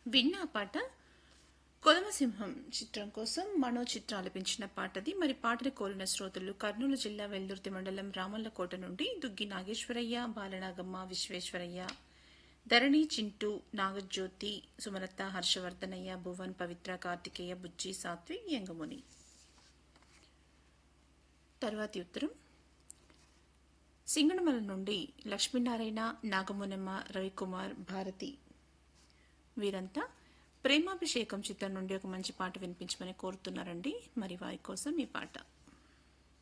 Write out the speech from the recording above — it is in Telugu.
విన్న ఆ పాట కొదమసింహం చిత్రం కోసం మనో చిత్రం ఆలపించిన పాటది మరి పాటను కోరిన శ్రోతలు కర్నూలు జిల్లా వెల్దుర్తి మండలం రామల్లకోట నుండి దుగ్గి నాగేశ్వరయ్య బాలనాగమ్మ విశ్వేశ్వరయ్య ధరణి చింటూ నాగజ్యోతి సుమలత హర్షవర్ధనయ్య భువన్ పవిత్ర కార్తికేయ బుజ్జి సాత్వి యంగముని తర్వాతి ఉత్తరం సింగనమల నుండి లక్ష్మీనారాయణ నాగమునమ్మ రవికుమార్ భారతి వీరంతా ప్రేమాభిషేకం చిత్రం నుండి ఒక మంచి పాట వినిపించమని కోరుతున్నారండి మరి వారి కోసం ఈ పాట